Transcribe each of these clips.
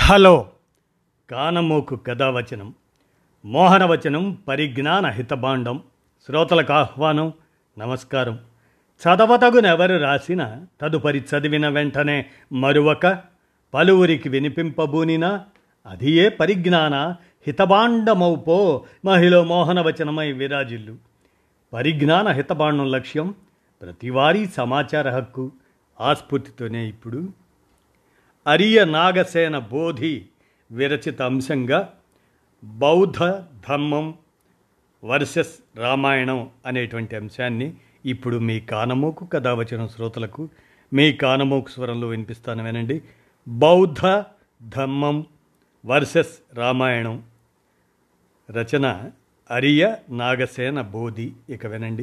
hello కానమోకు కథావచనం మోహనవచనం పరిజ్ఞాన హితబాండం శ్రోతలకు ఆహ్వానం నమస్కారం చదవతగునెవరు రాసిన తదుపరి చదివిన వెంటనే మరువక పలువురికి వినిపింపబూనినా అది ఏ పరిజ్ఞాన హితబాండమౌపో మహిళ మోహనవచనమై విరాజిల్లు పరిజ్ఞాన హితబాండం లక్ష్యం ప్రతివారీ సమాచార హక్కు ఆస్ఫూర్తితోనే ఇప్పుడు అరియ నాగసేన బోధి విరచిత అంశంగా బౌద్ధ ధర్మం వర్సెస్ రామాయణం అనేటువంటి అంశాన్ని ఇప్పుడు మీ కానమోకు కథ వచ్చిన శ్రోతలకు మీ కానమోకు స్వరంలో వినిపిస్తాను వినండి బౌద్ధ ధర్మం వర్సెస్ రామాయణం రచన అరియ నాగసేన బోధి ఇక వినండి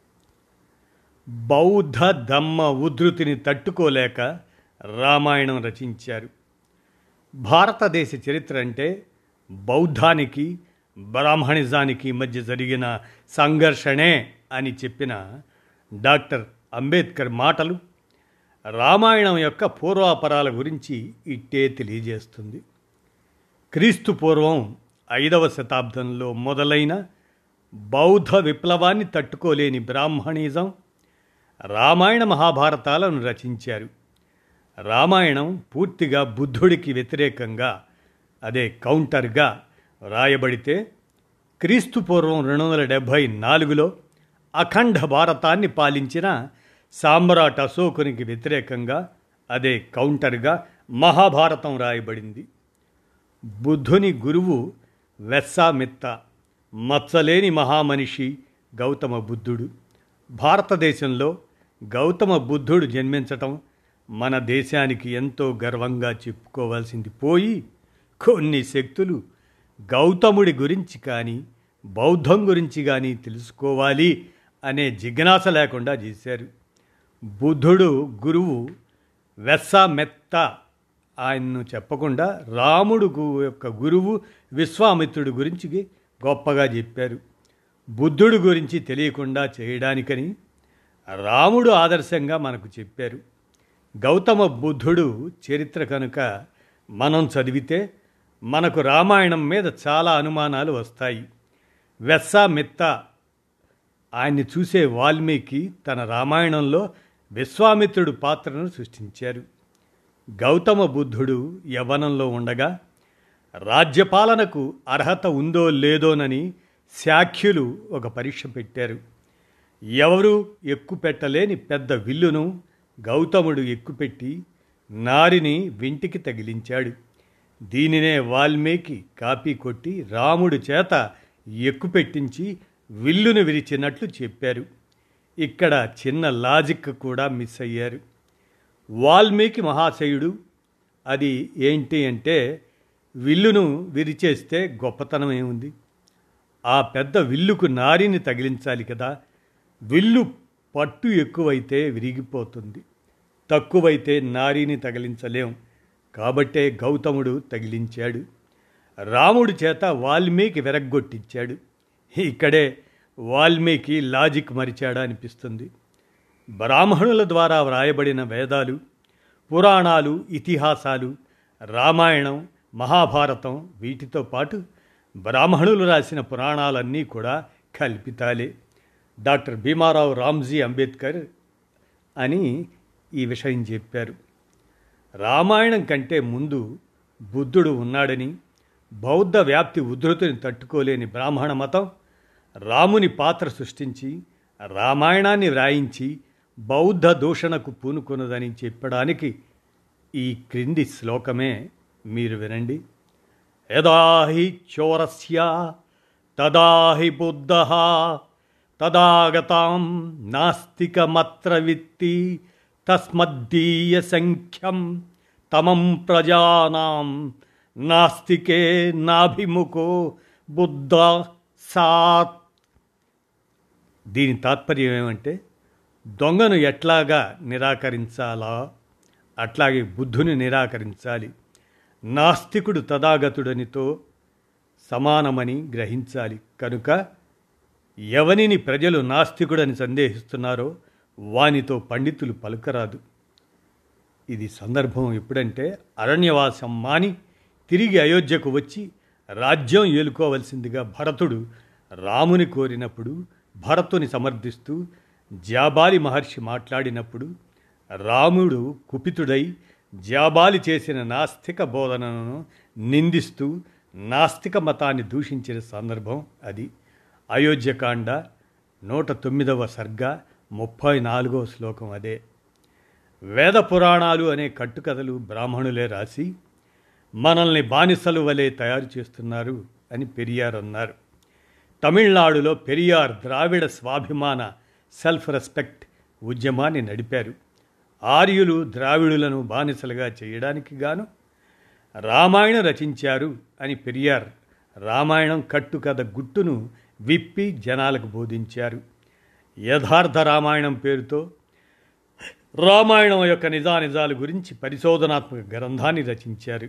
బౌద్ధ ధమ్మ ఉధృతిని తట్టుకోలేక రామాయణం రచించారు భారతదేశ చరిత్ర అంటే బౌద్ధానికి బ్రాహ్మణిజానికి మధ్య జరిగిన సంఘర్షణే అని చెప్పిన డాక్టర్ అంబేద్కర్ మాటలు రామాయణం యొక్క పూర్వాపరాల గురించి ఇట్టే తెలియజేస్తుంది క్రీస్తు పూర్వం ఐదవ శతాబ్దంలో మొదలైన బౌద్ధ విప్లవాన్ని తట్టుకోలేని బ్రాహ్మణిజం రామాయణ మహాభారతాలను రచించారు రామాయణం పూర్తిగా బుద్ధుడికి వ్యతిరేకంగా అదే కౌంటర్గా రాయబడితే క్రీస్తు పూర్వం రెండు వందల డెబ్భై నాలుగులో అఖండ భారతాన్ని పాలించిన సామ్రాట్ అశోకునికి వ్యతిరేకంగా అదే కౌంటర్గా మహాభారతం రాయబడింది బుద్ధుని గురువు వెస్సామిత్త మచ్చలేని మహామనిషి గౌతమ బుద్ధుడు భారతదేశంలో గౌతమ బుద్ధుడు జన్మించటం మన దేశానికి ఎంతో గర్వంగా చెప్పుకోవాల్సింది పోయి కొన్ని శక్తులు గౌతముడి గురించి కానీ బౌద్ధం గురించి కానీ తెలుసుకోవాలి అనే జిజ్ఞాస లేకుండా చేశారు బుద్ధుడు గురువు వెస్సామెత్త ఆయన్ను చెప్పకుండా రాముడు గు- యొక్క గురువు విశ్వామిత్రుడి గురించి గొప్పగా చెప్పారు బుద్ధుడు గురించి తెలియకుండా చేయడానికని రాముడు ఆదర్శంగా మనకు చెప్పారు గౌతమ బుద్ధుడు చరిత్ర కనుక మనం చదివితే మనకు రామాయణం మీద చాలా అనుమానాలు వస్తాయి వెస్సామిత్త ఆయన్ని చూసే వాల్మీకి తన రామాయణంలో విశ్వామిత్రుడు పాత్రను సృష్టించారు గౌతమ బుద్ధుడు యవ్వనంలో ఉండగా రాజ్యపాలనకు అర్హత ఉందో లేదోనని శాఖ్యులు ఒక పరీక్ష పెట్టారు ఎవరు ఎక్కుపెట్టలేని పెద్ద విల్లును గౌతముడు ఎక్కుపెట్టి నారిని వింటికి తగిలించాడు దీనినే వాల్మీకి కాపీ కొట్టి రాముడి చేత ఎక్కుపెట్టించి విల్లును విరిచినట్లు చెప్పారు ఇక్కడ చిన్న లాజిక్ కూడా మిస్ అయ్యారు వాల్మీకి మహాశయుడు అది ఏంటి అంటే విల్లును విరిచేస్తే గొప్పతనం ఏముంది ఆ పెద్ద విల్లుకు నారిని తగిలించాలి కదా విల్లు పట్టు ఎక్కువైతే విరిగిపోతుంది తక్కువైతే నారిని తగిలించలేం కాబట్టే గౌతముడు తగిలించాడు రాముడి చేత వాల్మీకి విరగ్గొట్టించాడు ఇక్కడే వాల్మీకి లాజిక్ మరిచాడా అనిపిస్తుంది బ్రాహ్మణుల ద్వారా వ్రాయబడిన వేదాలు పురాణాలు ఇతిహాసాలు రామాయణం మహాభారతం వీటితో పాటు బ్రాహ్మణులు రాసిన పురాణాలన్నీ కూడా కల్పితాలే డాక్టర్ భీమారావు రామ్జీ అంబేద్కర్ అని ఈ విషయం చెప్పారు రామాయణం కంటే ముందు బుద్ధుడు ఉన్నాడని బౌద్ధ వ్యాప్తి ఉధృతిని తట్టుకోలేని బ్రాహ్మణ మతం రాముని పాత్ర సృష్టించి రామాయణాన్ని వ్రాయించి బౌద్ధ దూషణకు పూనుకున్నదని చెప్పడానికి ఈ క్రింది శ్లోకమే మీరు వినండి యదాహి చోరస్య తదాహి బుద్ధ తదాగతాం నాస్తికమత్ర విత్తి తస్మద్దీయ సంఖ్యం తమం ప్రజానాం నాస్తికే నాభిముఖో బుద్ధ సాత్ దీని తాత్పర్యం ఏమంటే దొంగను ఎట్లాగా నిరాకరించాలా అట్లాగే బుద్ధుని నిరాకరించాలి నాస్తికుడు తదాగతుడనితో సమానమని గ్రహించాలి కనుక ఎవనిని ప్రజలు నాస్తికుడని సందేహిస్తున్నారో వానితో పండితులు పలుకరాదు ఇది సందర్భం ఎప్పుడంటే అరణ్యవాసం మాని తిరిగి అయోధ్యకు వచ్చి రాజ్యం ఏలుకోవలసిందిగా భరతుడు రాముని కోరినప్పుడు భరతుని సమర్థిస్తూ జాబాలి మహర్షి మాట్లాడినప్పుడు రాముడు కుపితుడై జాబాలి చేసిన నాస్తిక బోధనను నిందిస్తూ నాస్తిక మతాన్ని దూషించిన సందర్భం అది అయోధ్యకాండ నూట తొమ్మిదవ సర్గ ముప్పై నాలుగవ శ్లోకం అదే వేద పురాణాలు అనే కట్టుకథలు బ్రాహ్మణులే రాసి మనల్ని బానిసలు వలె తయారు చేస్తున్నారు అని పెరియార్ అన్నారు తమిళనాడులో పెరియార్ ద్రావిడ స్వాభిమాన సెల్ఫ్ రెస్పెక్ట్ ఉద్యమాన్ని నడిపారు ఆర్యులు ద్రావిడులను బానిసలుగా చేయడానికి గాను రామాయణం రచించారు అని పెరియార్ రామాయణం కట్టుకథ గుట్టును విప్పి జనాలకు బోధించారు యథార్థ రామాయణం పేరుతో రామాయణం యొక్క నిజానిజాల గురించి పరిశోధనాత్మక గ్రంథాన్ని రచించారు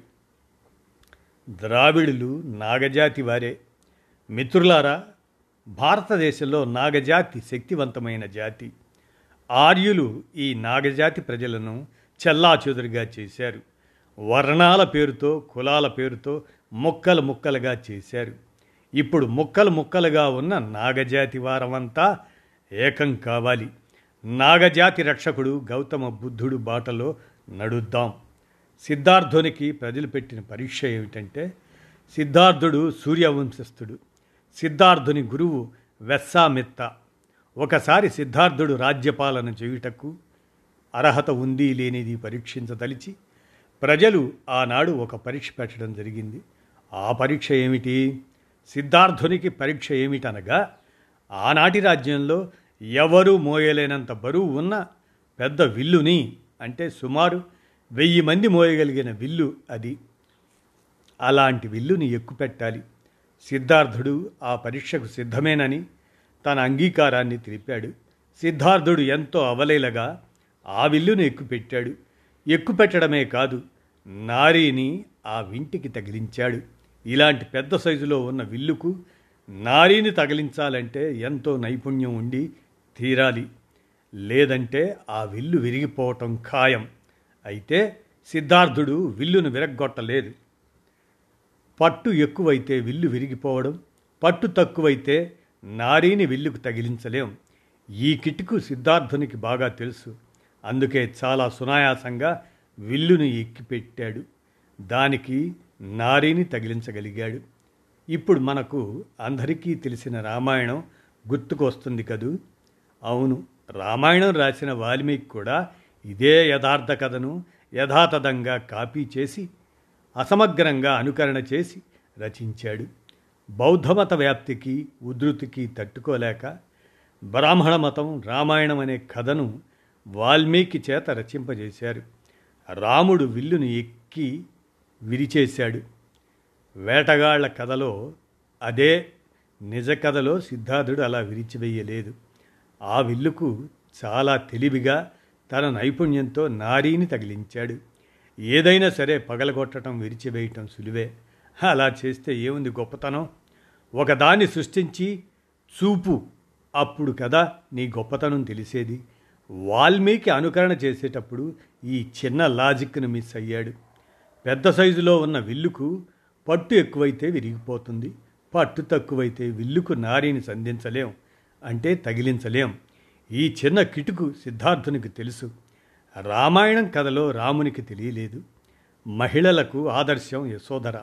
ద్రావిడులు నాగజాతి వారే మిత్రులారా భారతదేశంలో నాగజాతి శక్తివంతమైన జాతి ఆర్యులు ఈ నాగజాతి ప్రజలను చెల్లాచెదురుగా చేశారు వర్ణాల పేరుతో కులాల పేరుతో ముక్కలు ముక్కలుగా చేశారు ఇప్పుడు ముక్కలు ముక్కలుగా ఉన్న నాగజాతి వారమంతా ఏకం కావాలి నాగజాతి రక్షకుడు గౌతమ బుద్ధుడు బాటలో నడుద్దాం సిద్ధార్థునికి ప్రజలు పెట్టిన పరీక్ష ఏమిటంటే సిద్ధార్థుడు సూర్యవంశస్థుడు సిద్ధార్థుని గురువు వెస్సామిత్త ఒకసారి సిద్ధార్థుడు రాజ్యపాలన చేయుటకు అర్హత ఉంది లేనిది పరీక్షించదలిచి ప్రజలు ఆనాడు ఒక పరీక్ష పెట్టడం జరిగింది ఆ పరీక్ష ఏమిటి సిద్ధార్థునికి పరీక్ష ఏమిటనగా ఆనాటి రాజ్యంలో ఎవరూ మోయలేనంత బరువు ఉన్న పెద్ద విల్లుని అంటే సుమారు వెయ్యి మంది మోయగలిగిన విల్లు అది అలాంటి విల్లుని ఎక్కుపెట్టాలి సిద్ధార్థుడు ఆ పరీక్షకు సిద్ధమేనని తన అంగీకారాన్ని తెలిపాడు సిద్ధార్థుడు ఎంతో అవలేలగా ఆ విల్లును ఎక్కుపెట్టాడు ఎక్కుపెట్టడమే కాదు నారీని ఆ వింటికి తగిలించాడు ఇలాంటి పెద్ద సైజులో ఉన్న విల్లుకు నారీని తగిలించాలంటే ఎంతో నైపుణ్యం ఉండి తీరాలి లేదంటే ఆ విల్లు విరిగిపోవటం ఖాయం అయితే సిద్ధార్థుడు విల్లును విరగ్గొట్టలేదు పట్టు ఎక్కువైతే విల్లు విరిగిపోవడం పట్టు తక్కువైతే నారీని విల్లుకు తగిలించలేం ఈ కిటుకు సిద్ధార్థునికి బాగా తెలుసు అందుకే చాలా సునాయాసంగా విల్లును ఎక్కిపెట్టాడు దానికి నారీని తగిలించగలిగాడు ఇప్పుడు మనకు అందరికీ తెలిసిన రామాయణం గుర్తుకొస్తుంది కదూ అవును రామాయణం రాసిన వాల్మీకి కూడా ఇదే యథార్థ కథను యథాతథంగా కాపీ చేసి అసమగ్రంగా అనుకరణ చేసి రచించాడు బౌద్ధమత వ్యాప్తికి ఉధృతికి తట్టుకోలేక బ్రాహ్మణ మతం రామాయణం అనే కథను వాల్మీకి చేత రచింపజేశారు రాముడు విల్లును ఎక్కి విరిచేశాడు వేటగాళ్ల కథలో అదే నిజ కథలో సిద్ధార్థుడు అలా విరిచివేయలేదు ఆ విల్లుకు చాలా తెలివిగా తన నైపుణ్యంతో నారీని తగిలించాడు ఏదైనా సరే పగలగొట్టడం విరిచివేయటం సులువే అలా చేస్తే ఏముంది గొప్పతనం ఒకదాన్ని సృష్టించి చూపు అప్పుడు కదా నీ గొప్పతనం తెలిసేది వాల్మీకి అనుకరణ చేసేటప్పుడు ఈ చిన్న లాజిక్ను మిస్ అయ్యాడు పెద్ద సైజులో ఉన్న విల్లుకు పట్టు ఎక్కువైతే విరిగిపోతుంది పట్టు తక్కువైతే విల్లుకు నారిని సంధించలేం అంటే తగిలించలేం ఈ చిన్న కిటుకు సిద్ధార్థునికి తెలుసు రామాయణం కథలో రామునికి తెలియలేదు మహిళలకు ఆదర్శం యశోధర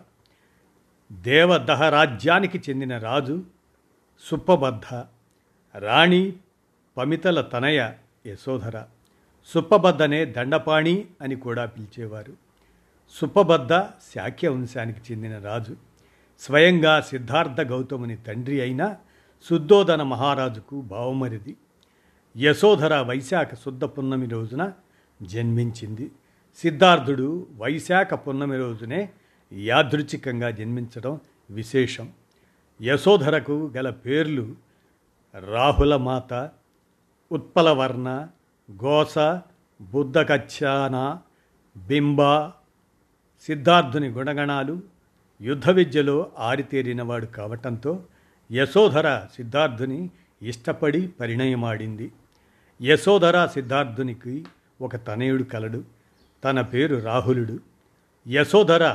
దేవదహ రాజ్యానికి చెందిన రాజు సుప్పబద్ధ రాణి పమితల తనయ యశోధర సుప్పబద్దనే దండపాణి అని కూడా పిలిచేవారు సుప్పబద్ద శాక్య వంశానికి చెందిన రాజు స్వయంగా సిద్ధార్థ గౌతముని తండ్రి అయిన శుద్ధోదన మహారాజుకు భావమరిది యశోధర వైశాఖ శుద్ధ పున్నమి రోజున జన్మించింది సిద్ధార్థుడు వైశాఖ పున్నమి రోజునే యాదృచ్ఛికంగా జన్మించడం విశేషం యశోధరకు గల పేర్లు రాహులమాత ఉత్పలవర్ణ గోస బుద్ధకచ్చాన బింబ సిద్ధార్థుని గుణగణాలు యుద్ధ విద్యలో ఆరితేరినవాడు కావటంతో యశోధర సిద్ధార్థుని ఇష్టపడి పరిణయమాడింది యశోధర సిద్ధార్థునికి ఒక తనయుడు కలడు తన పేరు రాహులుడు యశోధర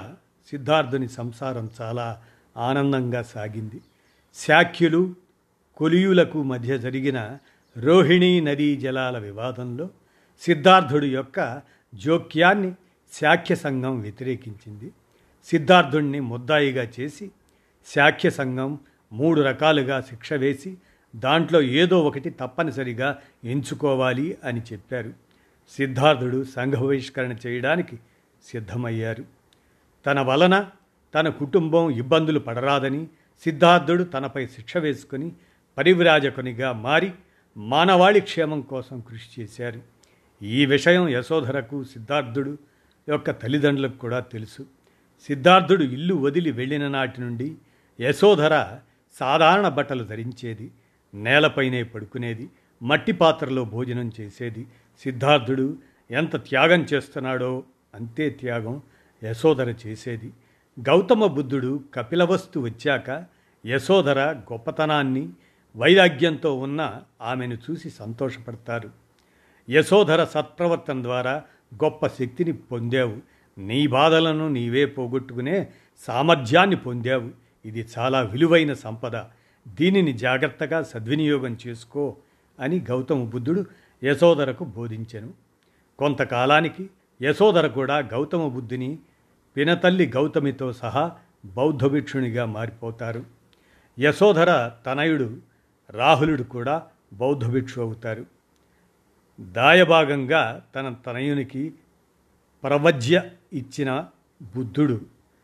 సిద్ధార్థుని సంసారం చాలా ఆనందంగా సాగింది శాఖ్యులు కొలియులకు మధ్య జరిగిన రోహిణీ నదీ జలాల వివాదంలో సిద్ధార్థుడి యొక్క జోక్యాన్ని శాఖ్య సంఘం వ్యతిరేకించింది సిద్ధార్థుణ్ణి ముద్దాయిగా చేసి శాఖ్య సంఘం మూడు రకాలుగా శిక్ష వేసి దాంట్లో ఏదో ఒకటి తప్పనిసరిగా ఎంచుకోవాలి అని చెప్పారు సిద్ధార్థుడు సంఘ బహిష్కరణ చేయడానికి సిద్ధమయ్యారు తన వలన తన కుటుంబం ఇబ్బందులు పడరాదని సిద్ధార్థుడు తనపై శిక్ష వేసుకుని పరివ్రాజకునిగా మారి మానవాళి క్షేమం కోసం కృషి చేశారు ఈ విషయం యశోధరకు సిద్ధార్థుడు యొక్క తల్లిదండ్రులకు కూడా తెలుసు సిద్ధార్థుడు ఇల్లు వదిలి వెళ్ళిన నాటి నుండి యశోధర సాధారణ బట్టలు ధరించేది నేలపైనే పడుకునేది మట్టి పాత్రలో భోజనం చేసేది సిద్ధార్థుడు ఎంత త్యాగం చేస్తున్నాడో అంతే త్యాగం యశోధర చేసేది గౌతమ బుద్ధుడు కపిలవస్తు వచ్చాక యశోధర గొప్పతనాన్ని వైరాగ్యంతో ఉన్న ఆమెను చూసి సంతోషపడతారు యశోధర సత్ప్రవర్తన ద్వారా గొప్ప శక్తిని పొందావు నీ బాధలను నీవే పోగొట్టుకునే సామర్థ్యాన్ని పొందావు ఇది చాలా విలువైన సంపద దీనిని జాగ్రత్తగా సద్వినియోగం చేసుకో అని గౌతమ బుద్ధుడు యశోదరకు బోధించెను కొంతకాలానికి యశోదర కూడా గౌతమ బుద్ధిని పినతల్లి గౌతమితో సహా బౌద్ధ భిక్షునిగా మారిపోతారు యశోధర తనయుడు రాహులుడు కూడా బౌద్ధ భిక్షు అవుతారు దాయభాగంగా తన తనయునికి ప్రవజ్య ఇచ్చిన బుద్ధుడు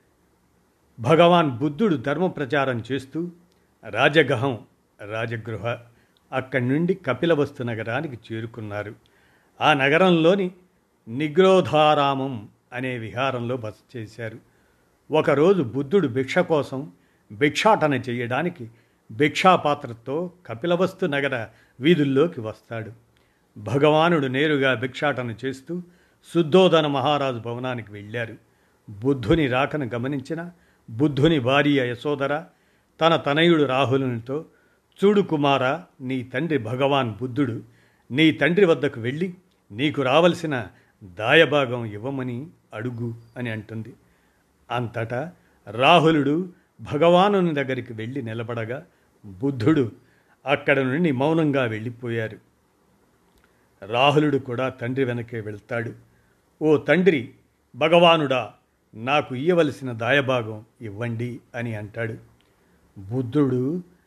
భగవాన్ బుద్ధుడు ధర్మ ప్రచారం చేస్తూ రాజగహం రాజగృహ అక్కడి నుండి కపిలవస్తు నగరానికి చేరుకున్నారు ఆ నగరంలోని నిగ్రోధారామం అనే విహారంలో బస చేశారు ఒకరోజు బుద్ధుడు భిక్ష కోసం భిక్షాటన చేయడానికి భిక్షాపాత్రతో కపిలవస్తు నగర వీధుల్లోకి వస్తాడు భగవానుడు నేరుగా భిక్షాటన చేస్తూ శుద్ధోదన మహారాజు భవనానికి వెళ్ళారు బుద్ధుని రాకను గమనించిన బుద్ధుని భార్య యశోదర తన తనయుడు రాహులునితో చూడు కుమార నీ తండ్రి భగవాన్ బుద్ధుడు నీ తండ్రి వద్దకు వెళ్ళి నీకు రావలసిన దాయభాగం ఇవ్వమని అడుగు అని అంటుంది అంతటా రాహులుడు భగవానుని దగ్గరికి వెళ్ళి నిలబడగా బుద్ధుడు అక్కడ నుండి మౌనంగా వెళ్ళిపోయారు రాహులుడు కూడా తండ్రి వెనకే వెళ్తాడు ఓ తండ్రి భగవానుడా నాకు ఇయ్యవలసిన దాయభాగం ఇవ్వండి అని అంటాడు బుద్ధుడు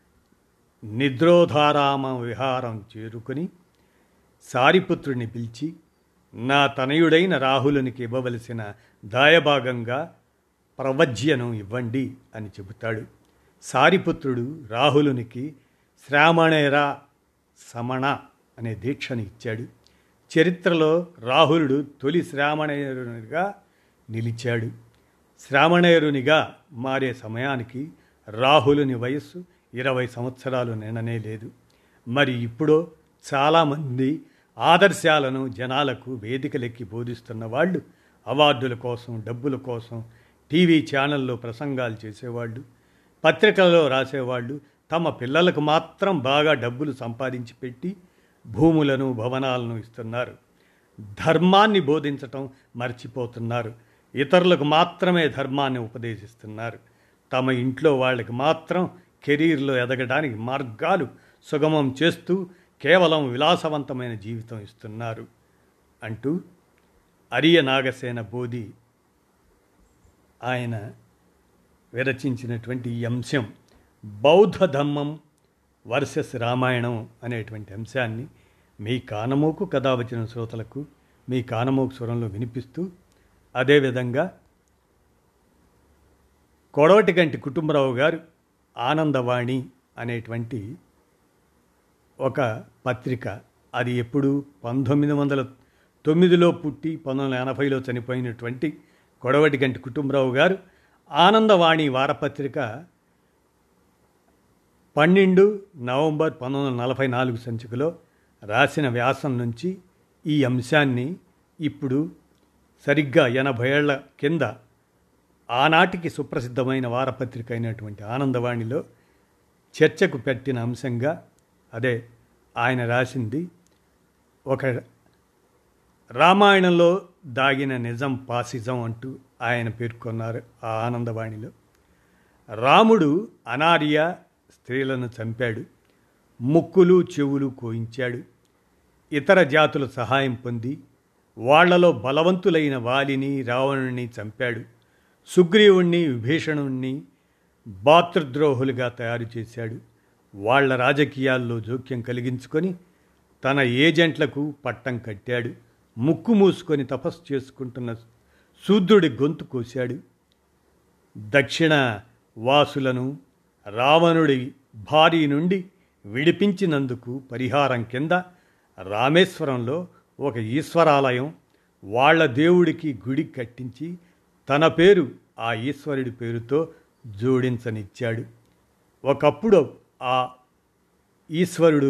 నిద్రోధారామ విహారం చేరుకొని సారిపుత్రుని పిలిచి నా తనయుడైన రాహులునికి ఇవ్వవలసిన దాయభాగంగా ప్రవజ్యను ఇవ్వండి అని చెబుతాడు సారిపుత్రుడు రాహులునికి శ్రామణేరా సమణ అనే దీక్షను ఇచ్చాడు చరిత్రలో రాహులుడు తొలి శ్రామణేరునిగా నిలిచాడు శ్రామణేరునిగా మారే సమయానికి రాహులుని వయస్సు ఇరవై సంవత్సరాలు నిన్ననే లేదు మరి ఇప్పుడో చాలామంది ఆదర్శాలను జనాలకు వేదికలెక్కి బోధిస్తున్న వాళ్ళు అవార్డుల కోసం డబ్బుల కోసం టీవీ ఛానల్లో ప్రసంగాలు చేసేవాళ్ళు పత్రికలలో రాసేవాళ్ళు తమ పిల్లలకు మాత్రం బాగా డబ్బులు సంపాదించి పెట్టి భూములను భవనాలను ఇస్తున్నారు ధర్మాన్ని బోధించటం మర్చిపోతున్నారు ఇతరులకు మాత్రమే ధర్మాన్ని ఉపదేశిస్తున్నారు తమ ఇంట్లో వాళ్ళకి మాత్రం కెరీర్లో ఎదగడానికి మార్గాలు సుగమం చేస్తూ కేవలం విలాసవంతమైన జీవితం ఇస్తున్నారు అంటూ అరియ నాగసేన బోధి ఆయన విరచించినటువంటి ఈ అంశం బౌద్ధ ధమ్మం వర్సెస్ రామాయణం అనేటువంటి అంశాన్ని మీ కానమోకు కథ వచ్చిన శ్రోతలకు మీ కానమోకు స్వరంలో వినిపిస్తూ అదేవిధంగా కొడవటిగంటి కుటుంబరావు గారు ఆనందవాణి అనేటువంటి ఒక పత్రిక అది ఎప్పుడు పంతొమ్మిది వందల తొమ్మిదిలో పుట్టి పంతొమ్మిది వందల ఎనభైలో చనిపోయినటువంటి కొడవటిగంటి కుటుంబరావు గారు ఆనందవాణి వారపత్రిక పన్నెండు నవంబర్ పంతొమ్మిది వందల నలభై నాలుగు సంచికలో రాసిన వ్యాసం నుంచి ఈ అంశాన్ని ఇప్పుడు సరిగ్గా ఎనభై ఏళ్ల కింద ఆనాటికి సుప్రసిద్ధమైన వారపత్రిక అయినటువంటి ఆనందవాణిలో చర్చకు పెట్టిన అంశంగా అదే ఆయన రాసింది ఒక రామాయణంలో దాగిన నిజం పాసిజం అంటూ ఆయన పేర్కొన్నారు ఆ ఆనందవాణిలో రాముడు అనార్య స్త్రీలను చంపాడు ముక్కులు చెవులు కోయించాడు ఇతర జాతుల సహాయం పొంది వాళ్లలో బలవంతులైన వాలిని రావణుణ్ణి చంపాడు సుగ్రీవుణ్ణి విభీషణుణ్ణి భాతృద్రోహులుగా తయారు చేశాడు వాళ్ల రాజకీయాల్లో జోక్యం కలిగించుకొని తన ఏజెంట్లకు పట్టం కట్టాడు ముక్కు మూసుకొని తపస్సు చేసుకుంటున్న శూద్రుడి గొంతు కోశాడు దక్షిణ వాసులను రావణుడి భారీ నుండి విడిపించినందుకు పరిహారం కింద రామేశ్వరంలో ఒక ఈశ్వరాలయం వాళ్ళ దేవుడికి గుడి కట్టించి తన పేరు ఆ ఈశ్వరుడి పేరుతో జోడించనిచ్చాడు ఒకప్పుడు ఆ ఈశ్వరుడు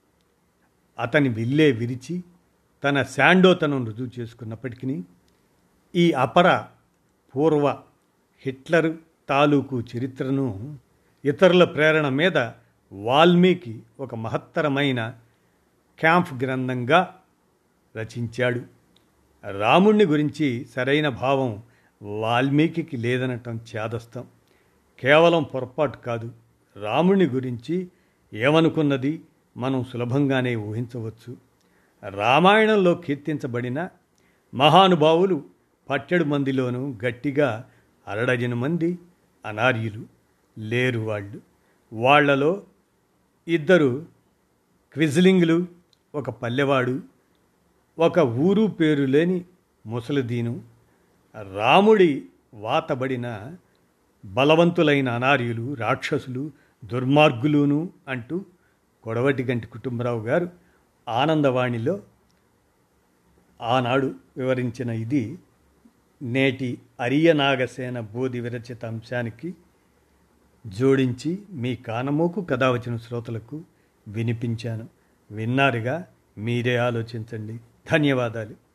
అతని విల్లే విరిచి తన శాండోతనం రుజువు చేసుకున్నప్పటికీ ఈ అపర పూర్వ హిట్లర్ తాలూకు చరిత్రను ఇతరుల ప్రేరణ మీద వాల్మీకి ఒక మహత్తరమైన క్యాంప్ గ్రంథంగా రచించాడు రాముణ్ణి గురించి సరైన భావం వాల్మీకి లేదనటం చేదస్తం కేవలం పొరపాటు కాదు రాముణ్ణి గురించి ఏమనుకున్నది మనం సులభంగానే ఊహించవచ్చు రామాయణంలో కీర్తించబడిన మహానుభావులు పట్టెడు మందిలోనూ గట్టిగా అరడజను మంది అనార్యులు లేరు వాళ్ళు వాళ్లలో ఇద్దరు క్విజ్లింగ్లు ఒక పల్లెవాడు ఒక ఊరు పేరు లేని ముసలిదీను రాముడి వాతబడిన బలవంతులైన అనార్యులు రాక్షసులు దుర్మార్గులును అంటూ కొడవటిగంటి కుటుంబరావు గారు ఆనందవాణిలో ఆనాడు వివరించిన ఇది నేటి అరియనాగసేన బోధి విరచిత అంశానికి జోడించి మీ కానమోకు కథ వచ్చిన శ్రోతలకు వినిపించాను విన్నారుగా మీరే ఆలోచించండి ధన్యవాదాలు